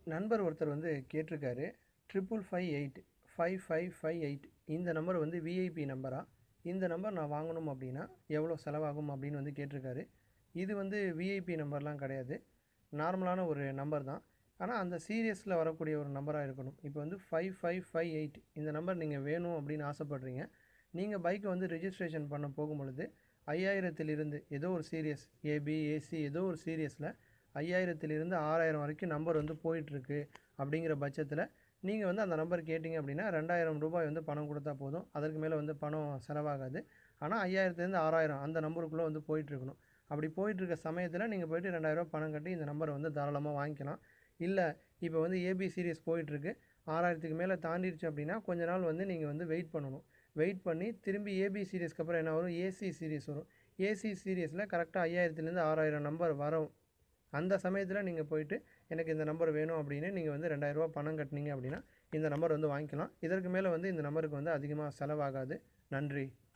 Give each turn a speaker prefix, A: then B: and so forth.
A: நண்பர் ஒருத்தர் வந்து கேட்டிருக்காரு triple five eight five five five eight இந்த நம்பர் வந்து விஐபி நம்பரா இந்த நம்பர் நான் வாங்கணும் அப்படின்னா எவ்வளோ செலவாகும் அப்படின்னு வந்து கேட்டிருக்காரு இது வந்து விஐபி நம்பர்லாம் கிடையாது நார்மலான ஒரு நம்பர் தான் ஆனால் அந்த சீரியஸில் வரக்கூடிய ஒரு நம்பராக இருக்கணும் இப்போ வந்து ஃபைவ் ஃபைவ் ஃபைவ் எயிட் இந்த நம்பர் நீங்கள் வேணும் அப்படின்னு ஆசைப்பட்றீங்க நீங்கள் பைக்கை வந்து ரெஜிஸ்ட்ரேஷன் பண்ண போகும்பொழுது ஐயாயிரத்திலிருந்து ஏதோ ஒரு சீரியஸ் ஏபி ஏசி ஏதோ ஒரு சீரியஸில் ஐயாயிரத்திலிருந்து ஆறாயிரம் வரைக்கும் நம்பர் வந்து போயிட்டுருக்கு அப்படிங்கிற பட்சத்தில் நீங்கள் வந்து அந்த நம்பர் கேட்டிங்க அப்படின்னா ரெண்டாயிரம் ரூபாய் வந்து பணம் கொடுத்தா போதும் அதற்கு மேலே வந்து பணம் செலவாகாது ஆனால் ஐயாயிரத்துலேருந்து ஆறாயிரம் அந்த நம்பருக்குள்ளே வந்து போயிட்டுருக்கணும் அப்படி போயிட்டுருக்க சமயத்தில் நீங்கள் போயிட்டு ரெண்டாயிரரூபா பணம் கட்டி இந்த நம்பரை வந்து தாராளமாக வாங்கிக்கலாம் இல்லை இப்போ வந்து ஏபி சீரியஸ் போயிட்டுருக்கு ஆறாயிரத்துக்கு மேலே தாண்டிடுச்சு அப்படின்னா கொஞ்ச நாள் வந்து நீங்கள் வந்து வெயிட் பண்ணணும் வெயிட் பண்ணி திரும்பி ஏபி சீரியஸ்க்கு அப்புறம் என்ன வரும் ஏசி சீரியஸ் வரும் ஏசி சீரியஸில் கரெக்டாக ஐயாயிரத்துலேருந்து ஆறாயிரம் நம்பர் வரும் அந்த சமயத்தில் நீங்கள் போயிட்டு எனக்கு இந்த நம்பர் வேணும் அப்படின்னு நீங்கள் வந்து ரெண்டாயிரரூபா பணம் கட்டினீங்க அப்படின்னா இந்த நம்பர் வந்து வாங்கிக்கலாம் இதற்கு மேலே வந்து இந்த நம்பருக்கு வந்து அதிகமாக செலவாகாது நன்றி